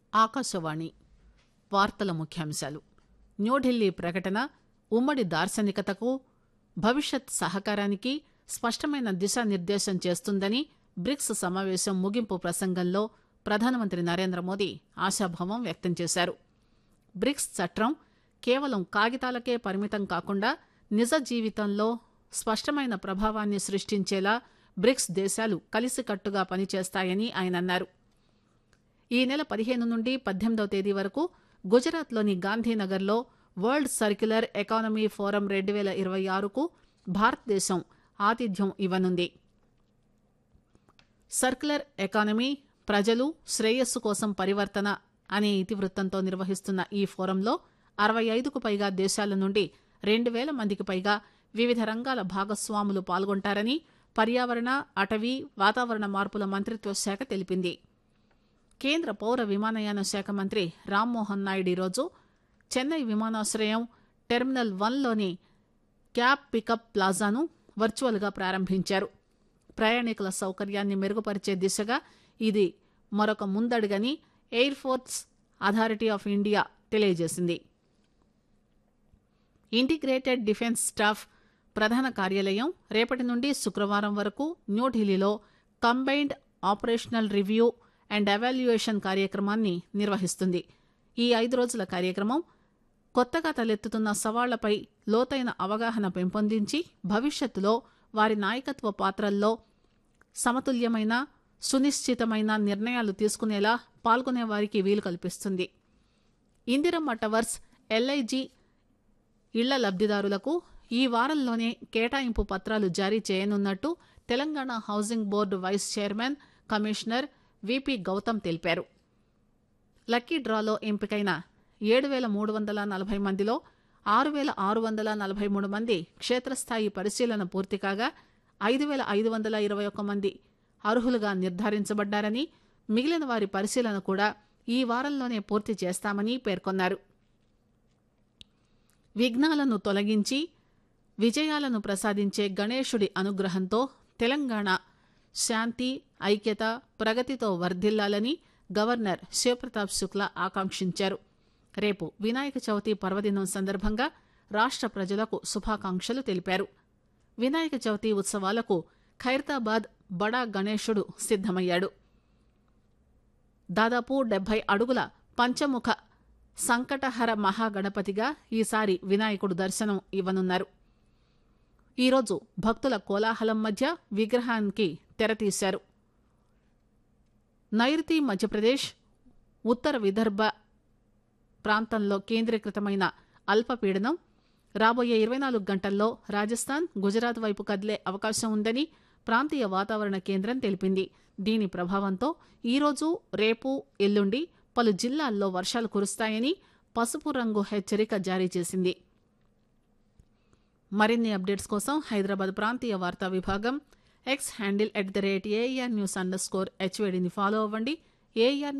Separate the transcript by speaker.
Speaker 1: ఆకాశవాణి వార్తల ముఖ్యాంశాలు న్యూఢిల్లీ ప్రకటన ఉమ్మడి దార్శనికతకు భవిష్యత్ సహకారానికి స్పష్టమైన దిశానిర్దేశం చేస్తుందని బ్రిక్స్ సమావేశం ముగింపు ప్రసంగంలో ప్రధానమంత్రి నరేంద్ర మోదీ ఆశాభావం వ్యక్తం చేశారు బ్రిక్స్ చట్రం కేవలం కాగితాలకే పరిమితం కాకుండా నిజ జీవితంలో స్పష్టమైన ప్రభావాన్ని సృష్టించేలా బ్రిక్స్ దేశాలు కలిసికట్టుగా పనిచేస్తాయని ఆయన అన్నారు ఈ నెల పదిహేను నుండి పద్దెనిమిదవ తేదీ వరకు గుజరాత్లోని గాంధీనగర్లో వరల్డ్ సర్క్యులర్ ఎకానమీ ఫోరం రెండు వేల ఇరవై ఆరుకు భారతదేశం ఆతిథ్యం ఇవ్వనుంది సర్క్యులర్ ఎకానమీ ప్రజలు శ్రేయస్సు కోసం పరివర్తన అనే ఇతివృత్తంతో నిర్వహిస్తున్న ఈ ఫోరంలో అరవై ఐదుకు పైగా దేశాల నుండి రెండు వేల మందికి పైగా వివిధ రంగాల భాగస్వాములు పాల్గొంటారని పర్యావరణ అటవీ వాతావరణ మార్పుల మంత్రిత్వ శాఖ తెలిపింది కేంద్ర పౌర విమానయాన శాఖ మంత్రి రామ్మోహన్ నాయుడు ఈరోజు చెన్నై విమానాశ్రయం టెర్మినల్ వన్లోని క్యాబ్ పికప్ ప్లాజాను వర్చువల్గా ప్రారంభించారు ప్రయాణికుల సౌకర్యాన్ని మెరుగుపరిచే దిశగా ఇది మరొక ముందడుగని air force authority of India తెలియజేసింది ఇంటిగ్రేటెడ్ డిఫెన్స్ స్టాఫ్ ప్రధాన కార్యాలయం రేపటి నుండి శుక్రవారం వరకు న్యూఢిల్లీలో combined operational review and evaluation కార్యక్రమాన్ని నిర్వహిస్తుంది ఈ ఐదు రోజుల కార్యక్రమం కొత్తగా తలెత్తుతున్న సవాళ్లపై లోతైన అవగాహన పెంపొందించి భవిష్యత్తులో వారి నాయకత్వ పాత్రల్లో సమతుల్యమైన సునిశ్చితమైన నిర్ణయాలు తీసుకునేలా పాల్గొనే వారికి వీలు కల్పిస్తుంది ఇందిరమ్మ టవర్స్ ఎల్ఐజి ఇళ్ల లబ్దిదారులకు ఈ వారంలోనే కేటాయింపు పత్రాలు జారీ చేయనున్నట్టు Telangana housing board vice chairman commissioner VP Gautam తెలిపారు లక్కీ డ్రాలో ఎంపికైన ఏడు వేల మూడు వందల నలభై మందిలో ఆరు వేల ఆరు వందల నలభై మూడు మంది క్షేత్రస్థాయి పరిశీలన పూర్తి కాగా ఐదు వేల ఐదు వందల ఇరవై ఒక్క మంది అర్హులుగా నిర్ధారించబడ్డారని మిగిలిన వారి పరిశీలన కూడా ఈ వారంలోనే పూర్తి చేస్తామని పేర్కొన్నారు విఘ్నాలను తొలగించి విజయాలను ప్రసాదించే గణేశుడి అనుగ్రహంతో తెలంగాణ శాంతి ఐక్యత ప్రగతితో వర్ధిల్లాలని గవర్నర్ శివప్రతాప్ శుక్లా ఆకాంక్షించారు రేపు వినాయక చవితి పర్వదినం సందర్భంగా రాష్ట ప్రజలకు శుభాకాంక్షలు తెలిపారు వినాయక చవితి ఉత్సవాలకు ఖైరతాబాద్ బడా గణేశుడు సిద్దమయ్యాడు దాదాపు డెబ్బై అడుగుల పంచముఖ సంకటహర మహాగణపతిగా ఈసారి వినాయకుడు దర్శనం ఇవ్వనున్నారు ఈరోజు భక్తుల కోలాహలం మధ్య విగ్రహానికి తెరతీశారు నైరుతి మధ్యప్రదేశ్ ఉత్తర విదర్భ ప్రాంతంలో కేంద్రీకృతమైన అల్పపీడనం రాబోయే ఇరవై నాలుగు గంటల్లో రాజస్థాన్ గుజరాత్ వైపు కదిలే అవకాశం ఉందని ప్రాంతీయ వాతావరణ కేంద్రం తెలిపింది దీని ప్రభావంతో ఈరోజు రేపు ఎల్లుండి పలు జిల్లాల్లో వర్షాలు కురుస్తాయని పసుపు రంగు హెచ్చరిక జారీ చేసింది మరిన్ని అప్డేట్స్ కోసం హైదరాబాద్ ప్రాంతీయ వార్తా విభాగం X handle at the rate AR news underscore హెచ్వేడిని ఫాలో అవ్వండి ఏఆర్